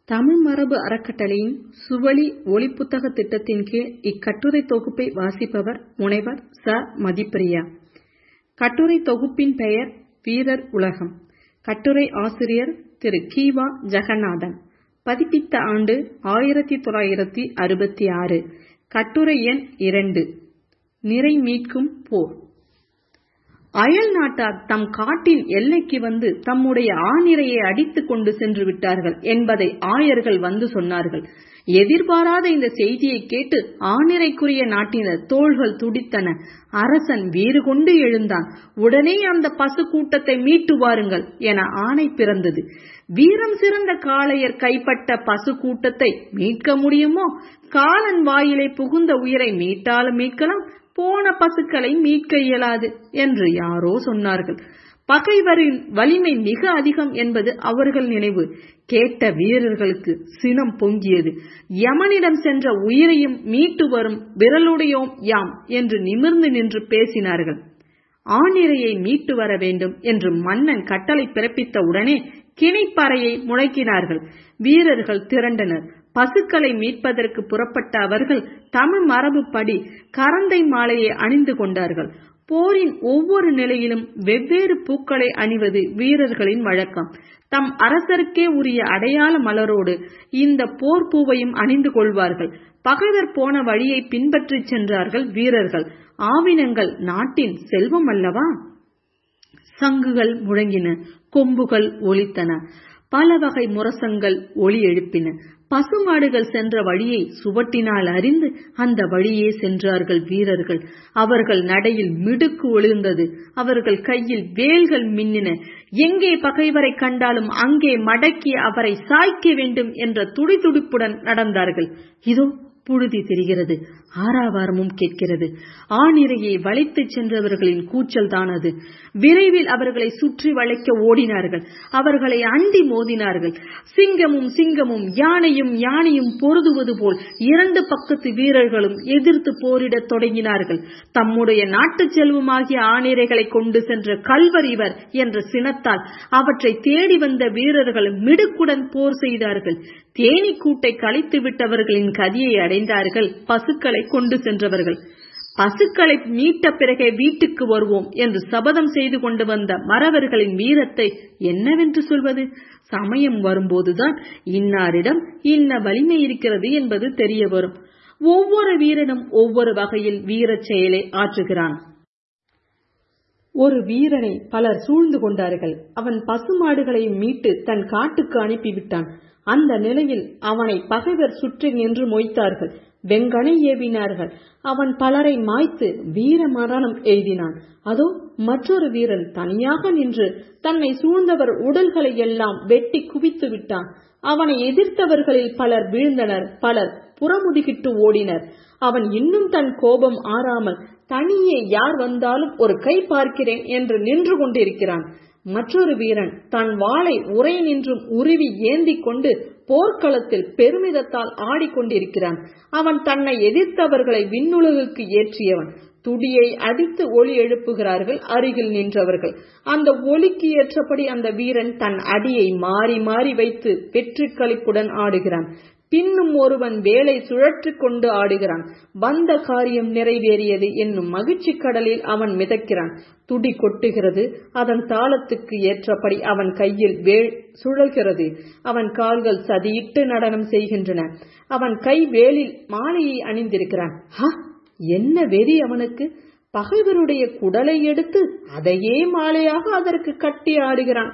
தமிழ் மரபு அறக்கட்டளையின் சுவழி ஒலிப்புத்தக திட்டத்தின் கீழ் இக்கட்டுரை தொகுப்பை வாசிப்பவர் முனைவர் ச மதிப்பிரியா கட்டுரை தொகுப்பின் பெயர் வீரர் உலகம் கட்டுரை ஆசிரியர் திரு கீவா ஜெகநாதன் பதிப்பித்த ஆண்டு ஆயிரத்தி தொள்ளாயிரத்தி அறுபத்தி ஆறு கட்டுரை எண் இரண்டு நிறை மீட்கும் போர் அயல் நாட்டார் தம் காட்டின் எல்லைக்கு வந்து தம்முடைய ஆணிரையை அடித்துக் கொண்டு சென்று விட்டார்கள் என்பதை ஆயர்கள் வந்து சொன்னார்கள் எதிர்பாராத இந்த செய்தியை கேட்டு ஆணிரைக்குரிய நாட்டினர் தோள்கள் துடித்தன அரசன் வீறு கொண்டு எழுந்தான் உடனே அந்த பசு கூட்டத்தை மீட்டு வாருங்கள் என ஆணை பிறந்தது வீரம் சிறந்த காளையர் கைப்பட்ட பசு கூட்டத்தை மீட்க முடியுமோ காலன் வாயிலை புகுந்த உயிரை மீட்டாலும் மீட்கலாம் போன பசுக்களை மீட்க இயலாது என்று யாரோ சொன்னார்கள் பகைவரின் வலிமை மிக அதிகம் என்பது அவர்கள் நினைவு கேட்ட வீரர்களுக்கு சினம் பொங்கியது யமனிடம் சென்ற உயிரையும் மீட்டு வரும் விரலுடையோம் யாம் என்று நிமிர்ந்து நின்று பேசினார்கள் ஆணிரையை மீட்டு வர வேண்டும் என்று மன்னன் கட்டளை பிறப்பித்த உடனே கிணைப்பறையை முழக்கினார்கள் வீரர்கள் திரண்டனர் பசுக்களை மீட்பதற்கு புறப்பட்ட அவர்கள் தமிழ் மரபுப்படி கரந்தை மாலையை அணிந்து கொண்டார்கள் போரின் ஒவ்வொரு நிலையிலும் வெவ்வேறு பூக்களை அணிவது வீரர்களின் வழக்கம் தம் அரசருக்கே உரிய அடையாள மலரோடு இந்த போர் பூவையும் அணிந்து கொள்வார்கள் பகைவர் போன வழியை பின்பற்றி சென்றார்கள் வீரர்கள் ஆவினங்கள் நாட்டின் செல்வம் அல்லவா சங்குகள் முழங்கின கொம்புகள் ஒலித்தன பல வகை முரசங்கள் ஒளி எழுப்பின பசுமாடுகள் சென்ற வழியை சுவட்டினால் அறிந்து அந்த வழியே சென்றார்கள் வீரர்கள் அவர்கள் நடையில் மிடுக்கு ஒளிர்ந்தது அவர்கள் கையில் வேல்கள் மின்னின எங்கே பகைவரை கண்டாலும் அங்கே மடக்கி அவரை சாய்க்க வேண்டும் என்ற துடிதுடிப்புடன் நடந்தார்கள் இதோ புழுதி தெரிகிறது ஆறாவாரமும் கேட்கிறது ஆணிரையை வளைத்துச் சென்றவர்களின் கூச்சல் தான் அது விரைவில் அவர்களை சுற்றி வளைக்க ஓடினார்கள் அவர்களை அண்டி மோதினார்கள் சிங்கமும் சிங்கமும் யானையும் யானையும் பொருதுவது போல் இரண்டு பக்கத்து வீரர்களும் எதிர்த்து போரிடத் தொடங்கினார்கள் தம்முடைய நாட்டு செல்வமாகிய ஆணிரைகளை கொண்டு சென்ற கல்வர் இவர் என்ற சினத்தால் அவற்றை தேடி வந்த வீரர்கள் மிடுக்குடன் போர் செய்தார்கள் தேனீக்கூட்டை கழித்து விட்டவர்களின் கதியை அடைந்தார்கள் பசுக்களை கொண்டு சென்றவர்கள் பசுக்களை மீட்ட பிறகே வீட்டுக்கு வருவோம் என்று சபதம் செய்து கொண்டு வந்த மறவர்களின் வீரத்தை என்னவென்று சொல்வது சமயம் வரும்போதுதான் இன்னாரிடம் இன்ன வலிமை இருக்கிறது என்பது தெரிய வரும் ஒவ்வொரு வீரனும் ஒவ்வொரு வகையில் வீரச் செயலை ஆற்றுகிறான் ஒரு வீரனை பலர் சூழ்ந்து கொண்டார்கள் அவன் பசுமாடுகளை மீட்டு தன் காட்டுக்கு அனுப்பிவிட்டான் அந்த நிலையில் அவனை பகைவர் சுற்றி நின்று மொய்த்தார்கள் வெங்கனை ஏவினார்கள் அவன் பலரை மாய்த்து வீர மரணம் எய்தினான் அதோ மற்றொரு வீரன் தனியாக நின்று தன்னை சூழ்ந்தவர் உடல்களை எல்லாம் வெட்டி குவித்து விட்டான் அவனை எதிர்த்தவர்களில் பலர் வீழ்ந்தனர் பலர் புறமுதுகிட்டு ஓடினர் அவன் இன்னும் தன் கோபம் ஆறாமல் தனியே யார் வந்தாலும் ஒரு கை பார்க்கிறேன் என்று நின்று கொண்டிருக்கிறான் மற்றொரு வீரன் தன் வாளை உரை நின்றும் உருவி ஏந்தி கொண்டு போர்க்களத்தில் பெருமிதத்தால் ஆடிக்கொண்டிருக்கிறான் அவன் தன்னை எதிர்த்தவர்களை விண்ணுலகுக்கு ஏற்றியவன் துடியை அடித்து ஒளி எழுப்புகிறார்கள் அருகில் நின்றவர்கள் அந்த ஒலிக்கு ஏற்றபடி அந்த வீரன் தன் அடியை மாறி மாறி வைத்து வெற்றி களிப்புடன் ஆடுகிறான் பின்னும் ஒருவன் வேலை சுழற்றி கொண்டு ஆடுகிறான் வந்த காரியம் நிறைவேறியது என்னும் மகிழ்ச்சி கடலில் அவன் மிதக்கிறான் துடி கொட்டுகிறது அதன் தாளத்துக்கு ஏற்றபடி அவன் கையில் வேல் சுழல்கிறது அவன் கால்கள் சதியிட்டு நடனம் செய்கின்றன அவன் கை வேலில் மாலையை அணிந்திருக்கிறான் ஹ என்ன வெறி அவனுக்கு பகைவருடைய குடலை எடுத்து அதையே மாலையாக அதற்கு கட்டி ஆடுகிறான்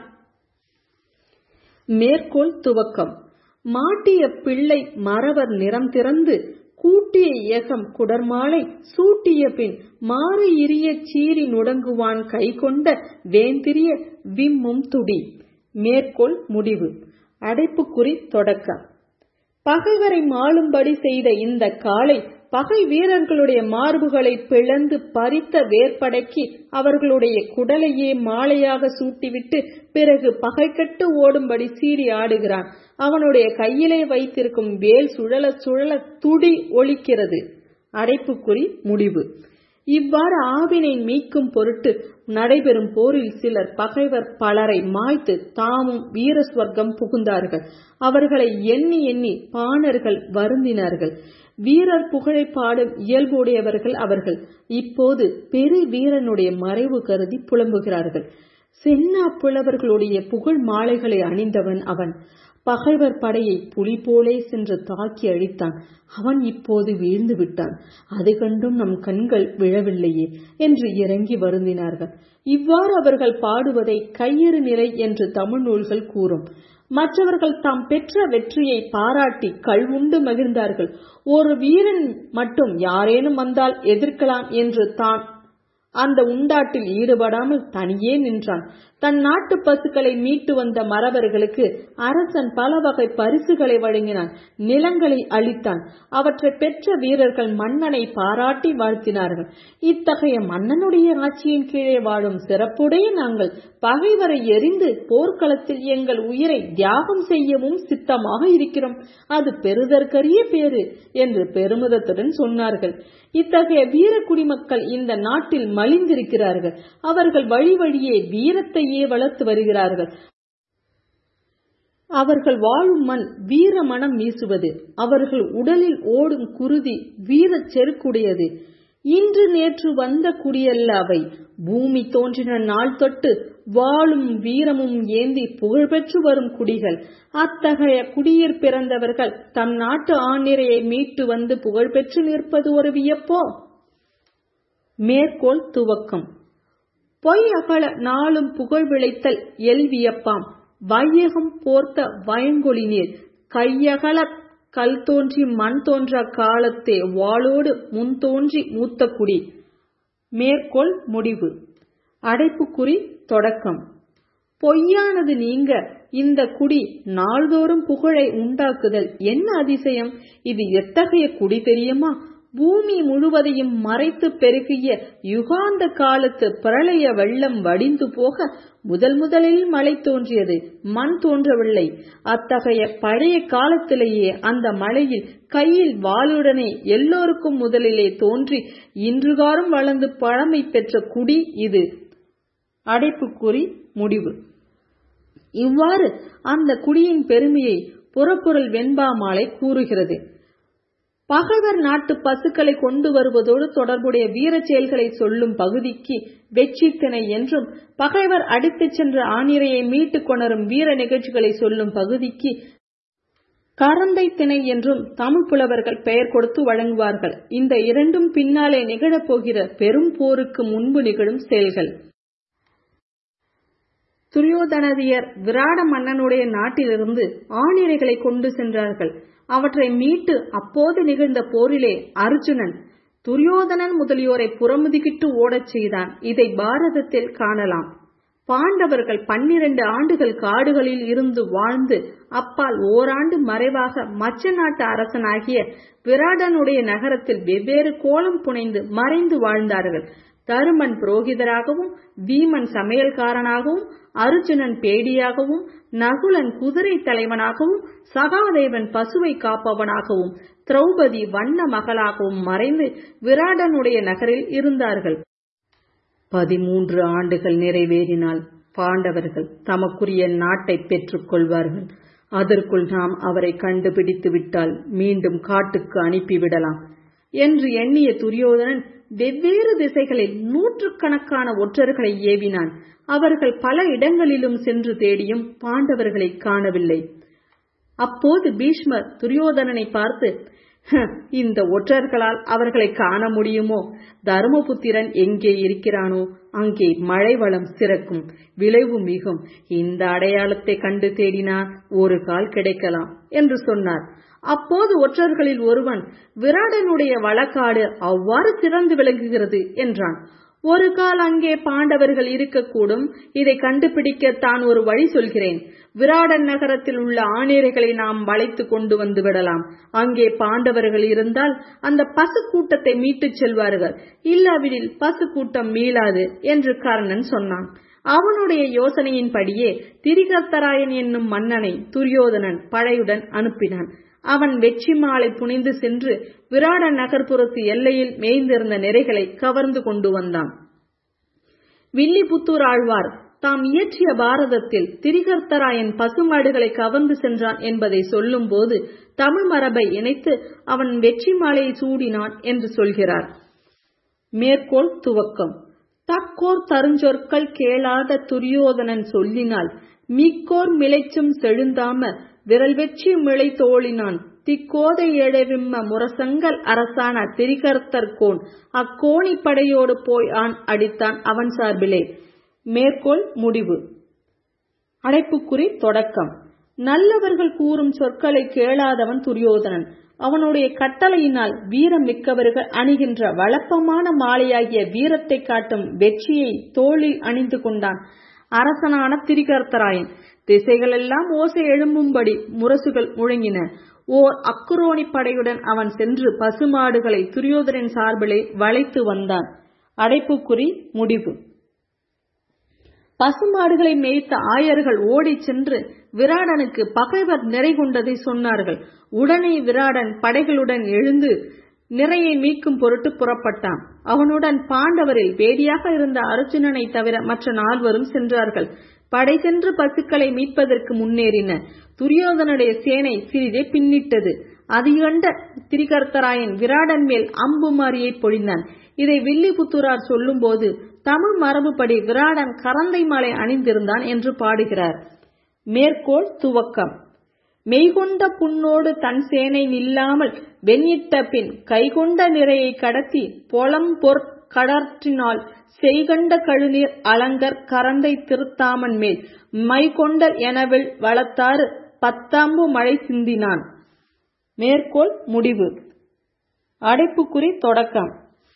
மேற்கோள் துவக்கம் மாட்டிய பிள்ளை மறவர் நிறம் திறந்து கூட்டிய ஏகம் குடர்மாலை சூட்டிய பின் மாறு இரிய சீறி நுடங்குவான் கை கொண்ட வேந்திரிய விம்மும் துடி மேற்கோள் முடிவு அடைப்புக்குறி தொடக்கம் பகைவரை மாளும்படி செய்த இந்த காளை பகை வீரர்களுடைய மார்புகளை பிளந்து பறித்த வேர்படைக்கு அவர்களுடைய குடலையே மாலையாக சூட்டிவிட்டு பிறகு பகைக்கட்டு ஓடும்படி சீறி ஆடுகிறான் அவனுடைய கையிலே வைத்திருக்கும் வேல் சுழல சுழல துடி ஒலிக்கிறது அடைப்புக்குறி முடிவு இவ்வாறு ஆவினை மீட்கும் பொருட்டு நடைபெறும் போரில் சிலர் பகைவர் பலரை மாய்த்து தாமும் வீர ஸ்வர்க்கம் புகுந்தார்கள் அவர்களை எண்ணி எண்ணி பாணர்கள் வருந்தினார்கள் வீரர் புகழை பாடும் இயல்புடையவர்கள் அவர்கள் இப்போது பெரு வீரனுடைய மறைவு கருதி புலம்புகிறார்கள் சென்னா புலவர்களுடைய புகழ் மாலைகளை அணிந்தவன் அவன் பகைவர் படையை புலி போலே சென்று தாக்கி அழித்தான் அவன் இப்போது வீழ்ந்து விட்டான் அது கண்டும் நம் கண்கள் விழவில்லையே என்று இறங்கி வருந்தினார்கள் இவ்வாறு அவர்கள் பாடுவதை கையறு நிலை என்று தமிழ் நூல்கள் கூறும் மற்றவர்கள் தாம் பெற்ற வெற்றியை பாராட்டி கழ்வுண்டு மகிழ்ந்தார்கள் ஒரு வீரன் மட்டும் யாரேனும் வந்தால் எதிர்க்கலாம் என்று தான் அந்த உண்டாட்டில் ஈடுபடாமல் தனியே நின்றான் தன் நாட்டு பசுக்களை மீட்டு வந்த மறவர்களுக்கு அரசன் பல வகை பரிசுகளை வழங்கினான் நிலங்களை அளித்தான் அவற்றை பெற்ற வீரர்கள் மன்னனை பாராட்டி வாழ்த்தினார்கள் இத்தகைய மன்னனுடைய ஆட்சியின் கீழே வாழும் சிறப்புடைய நாங்கள் பகைவரை எரிந்து போர்க்களத்தில் எங்கள் உயிரை தியாகம் செய்யவும் சித்தமாக இருக்கிறோம் அது பெறுதற்கரிய பேரு என்று பெருமிதத்துடன் சொன்னார்கள் இத்தகைய வீர குடிமக்கள் இந்த நாட்டில் மலிந்திருக்கிறார்கள் அவர்கள் வழி வழியே வீரத்தையே வளர்த்து வருகிறார்கள் அவர்கள் வாழும் மண் வீர மனம் வீசுவது அவர்கள் உடலில் ஓடும் குருதி வீரச் செருக்குடையது இன்று நேற்று வந்த குடியல்ல அவை பூமி தோன்றின நாள் தொட்டு வாளும் வீரமும் ஏந்தி புகழ்பெற்று வரும் குடிகள் அத்தகைய குடியிற் பிறந்தவர்கள் தம் நாட்டு ஆணிரையை மீட்டு வந்து புகழ்பெற்று நிற்பது ஒரு வியப்போ மேற்கோள் துவக்கம் பொய் அகல நாளும் புகழ் விளைத்தல் எல் வியப்பாம் வையகம் போர்த்த வயங்கொழிநீர் கையகல கல் தோன்றி மண் தோன்ற காலத்தே வாளோடு முன் தோன்றி மூத்த குடி மேற்கோள் முடிவு அடைப்புக்குறி தொடக்கம் பொய்யானது நீங்க இந்த குடி நாள்தோறும் புகழை உண்டாக்குதல் என்ன அதிசயம் இது எத்தகைய குடி தெரியுமா பூமி முழுவதையும் மறைத்து பெருகிய யுகாந்த காலத்து பிரளய வெள்ளம் வடிந்து போக முதல் முதலில் மழை தோன்றியது மண் தோன்றவில்லை அத்தகைய பழைய காலத்திலேயே அந்த மழையில் கையில் வாளுடனே எல்லோருக்கும் முதலிலே தோன்றி இன்றுகாரும் வளர்ந்து பழமை பெற்ற குடி இது அடைப்புக்குறி முடிவு இவ்வாறு அந்த குடியின் பெருமையை புறப்பொருள் வெண்பா மாலை கூறுகிறது பகைவர் நாட்டு பசுக்களை கொண்டு வருவதோடு தொடர்புடைய வீரச் செயல்களை சொல்லும் பகுதிக்கு வெற்றித்திணை என்றும் பகைவர் அடித்துச் சென்ற ஆணிரையை மீட்டுக் கொணரும் வீர நிகழ்ச்சிகளை சொல்லும் பகுதிக்கு கரந்தை திணை என்றும் தமிழ் புலவர்கள் பெயர் கொடுத்து வழங்குவார்கள் இந்த இரண்டும் பின்னாலே நிகழப்போகிற பெரும் போருக்கு முன்பு நிகழும் செயல்கள் துரியோதனதியர் விராட மன்னனுடைய நாட்டிலிருந்து ஆணிரைகளை கொண்டு சென்றார்கள் அவற்றை மீட்டு அப்போது நிகழ்ந்த போரிலே அர்ஜுனன் துரியோதனன் முதலியோரை புறமுதுகிட்டு ஓடச் செய்தான் இதை பாரதத்தில் காணலாம் பாண்டவர்கள் பன்னிரண்டு ஆண்டுகள் காடுகளில் இருந்து வாழ்ந்து அப்பால் ஓராண்டு மறைவாக மச்ச நாட்டு அரசனாகிய விராடனுடைய நகரத்தில் வெவ்வேறு கோலம் புனைந்து மறைந்து வாழ்ந்தார்கள் தருமன் புரோகிதராகவும் பீமன் சமையல்காரனாகவும் அர்ஜுனன் பேடியாகவும் நகுலன் குதிரை தலைவனாகவும் சகாதேவன் பசுவை காப்பவனாகவும் திரௌபதி வண்ண மகளாகவும் மறைந்து விராடனுடைய நகரில் இருந்தார்கள் பதிமூன்று ஆண்டுகள் நிறைவேறினால் பாண்டவர்கள் தமக்குரிய நாட்டை பெற்றுக் கொள்வார்கள் அதற்குள் நாம் அவரை கண்டுபிடித்து விட்டால் மீண்டும் காட்டுக்கு அனுப்பிவிடலாம் என்று எண்ணிய துரியோதனன் வெவ்வேறு திசைகளில் நூற்றுக்கணக்கான ஒற்றர்களை ஏவினான் அவர்கள் பல இடங்களிலும் சென்று தேடியும் பாண்டவர்களை காணவில்லை அப்போது பீஷ்மர் துரியோதனனை பார்த்து இந்த ஒற்றர்களால் அவர்களை காண முடியுமோ தர்மபுத்திரன் எங்கே இருக்கிறானோ அங்கே மழை வளம் சிறக்கும் விளைவு மிகும் இந்த அடையாளத்தை கண்டு தேடினால் ஒரு கால் கிடைக்கலாம் என்று சொன்னார் அப்போது ஒற்றர்களில் ஒருவன் விராடனுடைய வழக்காடு அவ்வாறு சிறந்து விளங்குகிறது என்றான் ஒரு கால் அங்கே பாண்டவர்கள் இருக்கக்கூடும் இதை கண்டுபிடிக்க தான் ஒரு வழி சொல்கிறேன் விராடன் நகரத்தில் உள்ள ஆணிரைகளை நாம் வளைத்து கொண்டு வந்து விடலாம் அங்கே பாண்டவர்கள் இருந்தால் அந்த பசு கூட்டத்தை மீட்டுச் செல்வார்கள் இல்லாவிடில் பசு கூட்டம் மீளாது என்று கர்ணன் சொன்னான் அவனுடைய யோசனையின்படியே திரிகர்த்தராயன் என்னும் மன்னனை துரியோதனன் படையுடன் அனுப்பினான் அவன் வெற்றி மாலை புனிந்து சென்று விராட நகர்ப்புறத்து எல்லையில் மேய்ந்திருந்த நிறைகளை கவர்ந்து கொண்டு வந்தான் வில்லிபுத்தூர் ஆழ்வார் தாம் இயற்றிய பாரதத்தில் திரிகர்த்தராயன் பசுமாடுகளை கவர்ந்து சென்றான் என்பதை சொல்லும்போது தமிழ் மரபை இணைத்து அவன் வெற்றி மாலையை சூடினான் என்று சொல்கிறார் மேற்கோள் துவக்கம் தக்கோர் தருஞ்சொற்கள் கேளாத துரியோதனன் சொல்லினால் மிக்கோர் மிளைச்சும் செழுந்தாம விரல் வெற்றி மிளை தோழினான் திக்கோதை எழவிம்ம முரசங்கள் அரசான திரிகர்த்தர்கோன் அக்கோணி படையோடு போய் ஆண் அடித்தான் அவன் சார்பிலே மேற்கோள் முடிவு அடைப்புக்குறி தொடக்கம் நல்லவர்கள் கூறும் சொற்களை கேளாதவன் துரியோதனன் அவனுடைய கட்டளையினால் வீரம் மிக்கவர்கள் அணிகின்ற வழப்பமான மாலையாகிய வீரத்தை காட்டும் வெற்றியை தோளில் அணிந்து கொண்டான் அரசனான திரிகர்த்தராயன் திசைகளெல்லாம் ஓசை எழும்பும்படி முரசுகள் முழங்கின ஓர் அக்குரோணி படையுடன் அவன் சென்று பசுமாடுகளை துரியோதனின் சார்பிலே வளைத்து வந்தான் அடைப்புக்குறி முடிவு பசுமாடுகளை மேய்த்த ஆயர்கள் ஓடிச் சென்று விராடனுக்கு பகைவர் நிறை கொண்டதை சொன்னார்கள் உடனே விராடன் படைகளுடன் எழுந்து நிறையை மீட்கும் பொருட்டு புறப்பட்டான் அவனுடன் பாண்டவரில் வேடியாக இருந்த அர்ஜுனனை தவிர மற்ற நால்வரும் சென்றார்கள் படை சென்று பசுக்களை மீட்பதற்கு முன்னேறின துரியோதனுடைய சேனை சிறிதே பின்னிட்டது அது கண்ட திரிகர்த்தராயன் விராடன் மேல் அம்பு மாரியை பொழிந்தான் இதை வில்லிபுத்தூரார் சொல்லும்போது தமிழ் மரபுப்படி விராடன் கரந்தை மாலை அணிந்திருந்தான் என்று பாடுகிறார் மேற்கோள் துவக்கம் மெய்கொண்ட புண்ணோடு தன் சேனை நில்லாமல் வெண்ணிட்ட பின் கைகொண்ட நிறையை கடத்தி பொலம் பொற் கடற்றினால் செய்கண்ட கழுநீர் அலங்கர் கரந்தை திருத்தாமன் மேல் மைகொண்டல் எனவில் வளர்த்தாறு பத்தாம்பு மழை சிந்தினான் மேற்கோள் முடிவு அடைப்புக்குறி தொடக்கம்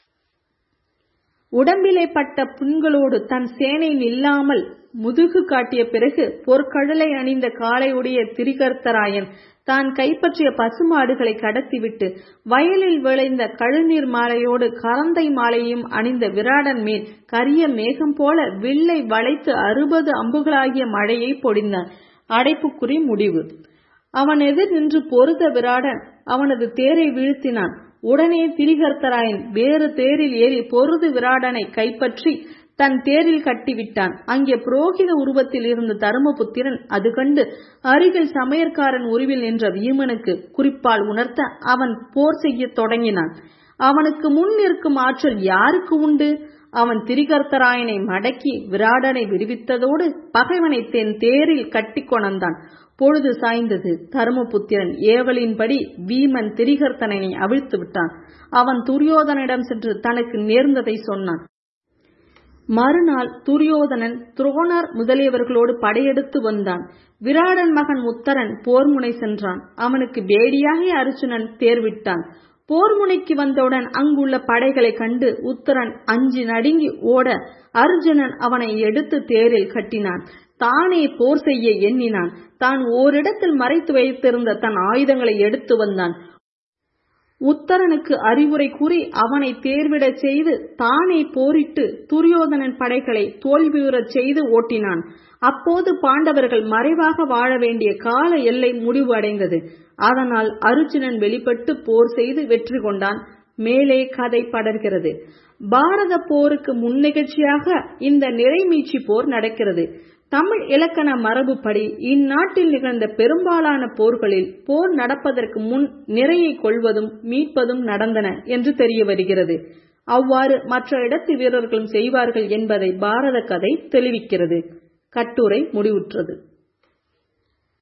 உடம்பிலே பட்ட புண்களோடு தன் சேனை நில்லாமல் முதுகு காட்டிய பிறகு பொற்கடலை அணிந்த காலையுடைய திரிகர்த்தராயன் தான் கைப்பற்றிய பசுமாடுகளை கடத்திவிட்டு வயலில் விளைந்த கழுநீர் மாலையோடு கரந்தை மாலையும் அணிந்த விராடன் மேல் கரிய மேகம் போல வில்லை வளைத்து அறுபது அம்புகளாகிய மழையை பொடிந்தான் அடைப்புக்குறி முடிவு அவன் எதிர் நின்று பொருத விராடன் அவனது தேரை வீழ்த்தினான் உடனே திரிகர்த்தராயன் வேறு தேரில் ஏறி பொருது விராடனை கைப்பற்றி தன் தேரில் கட்டிவிட்டான் அங்கே புரோகித உருவத்தில் இருந்த தருமபுத்திரன் அது கண்டு அருகில் சமையற்காரன் உருவில் நின்ற வீமனுக்கு குறிப்பால் உணர்த்த அவன் போர் செய்யத் தொடங்கினான் அவனுக்கு முன் இருக்கும் ஆற்றல் யாருக்கு உண்டு அவன் திரிகர்த்தராயனை மடக்கி விராடனை விடுவித்ததோடு பகைவனை தென் தேரில் கட்டி கொணர்ந்தான் பொழுது சாய்ந்தது தருமபுத்திரன் ஏவலின்படி வீமன் திரிகர்த்தனை அவிழ்த்து விட்டான் அவன் துரியோதனிடம் சென்று தனக்கு நேர்ந்ததை சொன்னான் மறுநாள் துரியோதனன் துரோணர் முதலியவர்களோடு படையெடுத்து வந்தான் விராடன் மகன் உத்தரன் போர்முனை சென்றான் அவனுக்கு வேடியாக அர்ஜுனன் தேர்விட்டான் போர்முனைக்கு வந்தவுடன் அங்குள்ள படைகளை கண்டு உத்தரன் அஞ்சு நடுங்கி ஓட அர்ஜுனன் அவனை எடுத்து தேரில் கட்டினான் தானே போர் செய்ய எண்ணினான் தான் ஓரிடத்தில் மறைத்து வைத்திருந்த தன் ஆயுதங்களை எடுத்து வந்தான் உத்தரனுக்கு அறிவுரை கூறி அவனை தேர்விடச் செய்து தானே போரிட்டு துரியோதனன் படைகளை தோல்வியுறச் செய்து ஓட்டினான் அப்போது பாண்டவர்கள் மறைவாக வாழ வேண்டிய கால எல்லை முடிவு அடைந்தது அதனால் அர்ஜுனன் வெளிப்பட்டு போர் செய்து வெற்றி கொண்டான் மேலே கதை படர்கிறது பாரத போருக்கு முன்னிகழ்ச்சியாக இந்த நிறைமீட்சி போர் நடக்கிறது தமிழ் இலக்கண மரபுப்படி இந்நாட்டில் நிகழ்ந்த பெரும்பாலான போர்களில் போர் நடப்பதற்கு முன் நிறையை கொள்வதும் மீட்பதும் நடந்தன என்று தெரிய வருகிறது அவ்வாறு மற்ற இடத்து வீரர்களும் செய்வார்கள் என்பதை பாரத கதை தெளிவிக்கிறது கட்டுரை முடிவுற்றது